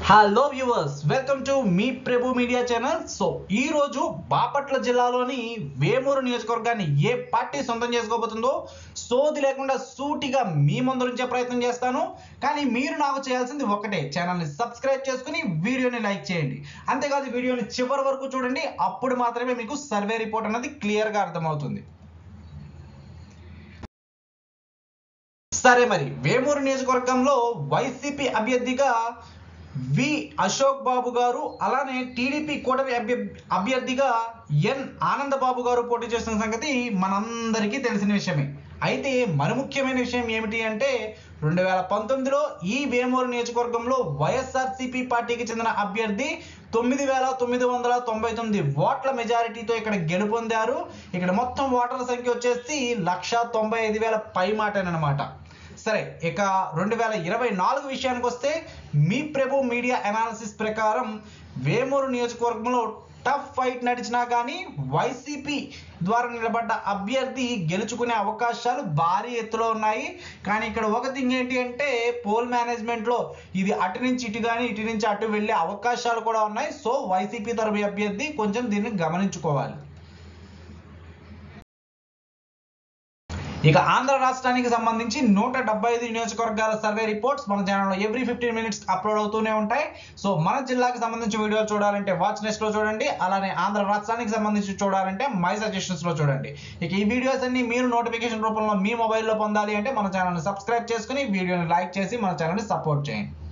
hello viewers welcome to మీ Prabhu media channel so ఈ రోజు బాపట్ల జిల్లాలోని వేమూరు నియోజకవర్గాన్ని ఏ పార్టీ సొంతం చేసుకోబోతుందో సోది లేకుండా సూటిగా మీ ముందు ఉంచే ప్రయత్నం చేస్తాను కానీ మీరు నాకు చేయాల్సింది ఒకటే ఛానల్ని సబ్స్క్రైబ్ చేసుకుని వీడియోని లైక్ చేయండి అంతేకాదు వీడియోని చివరి వరకు చూడండి అప్పుడు మాత్రమే మీకు సర్వే రిపోర్ట్ అనేది క్లియర్గా అర్థమవుతుంది సరే మరి వేమూరు నియోజకవర్గంలో వైసీపీ అభ్యర్థిగా వి అశోక్ బాబు గారు అలానే టీడీపీ కూటమి అభ్య అభ్యర్థిగా ఎన్ ఆనంద బాబు గారు పోటీ చేసిన సంగతి మనందరికీ తెలిసిన విషయమే అయితే మరి ముఖ్యమైన విషయం ఏమిటి అంటే రెండు వేల పంతొమ్మిదిలో ఈ వేమూరు నియోజకవర్గంలో వైఎస్ఆర్సీపీ పార్టీకి చెందిన అభ్యర్థి తొమ్మిది వేల తొమ్మిది వందల తొంభై తొమ్మిది ఓట్ల మెజారిటీతో ఇక్కడ గెలుపొందారు ఇక్కడ మొత్తం ఓటర్ల సంఖ్య వచ్చేసి లక్ష తొంభై ఐదు వేల పై మాటనమాట సరే ఇక రెండు వేల ఇరవై నాలుగు విషయానికి వస్తే మీ ప్రభు మీడియా అనాలిసిస్ ప్రకారం వేమూరు నియోజకవర్గంలో టఫ్ ఫైట్ నడిచినా కానీ వైసీపీ ద్వారా నిలబడ్డ అభ్యర్థి గెలుచుకునే అవకాశాలు భారీ ఎత్తులో ఉన్నాయి కానీ ఇక్కడ ఒక థింగ్ ఏంటి అంటే పోల్ మేనేజ్మెంట్లో ఇది అటు నుంచి ఇటు కానీ ఇటు నుంచి అటు వెళ్ళే అవకాశాలు కూడా ఉన్నాయి సో వైసీపీ తరపు అభ్యర్థి కొంచెం దీన్ని గమనించుకోవాలి ఇక ఆంధ్ర రాష్ట్రానికి సంబంధించి నూట డెబ్బై ఐదు నియోజకవర్గాల సర్వే రిపోర్ట్స్ మన ఛానల్లో ఎవ్రీ ఫిఫ్టీన్ మినిట్స్ అప్లోడ్ అవుతూనే ఉంటాయి సో మన జిల్లాకి సంబంధించి వీడియోలు చూడాలంటే వాచ్ నెక్స్ట్ లో చూడండి అలానే ఆంధ్ర రాష్ట్రానికి సంబంధించి చూడాలంటే మై సజెషన్స్ లో చూడండి ఇక ఈ వీడియోస్ అన్ని మీరు నోటిఫికేషన్ రూపంలో మీ మొబైల్లో పొందాలి అంటే మన ఛానల్ని సబ్స్క్రైబ్ చేసుకుని వీడియోని లైక్ చేసి మన ఛానల్ని సపోర్ట్ చేయండి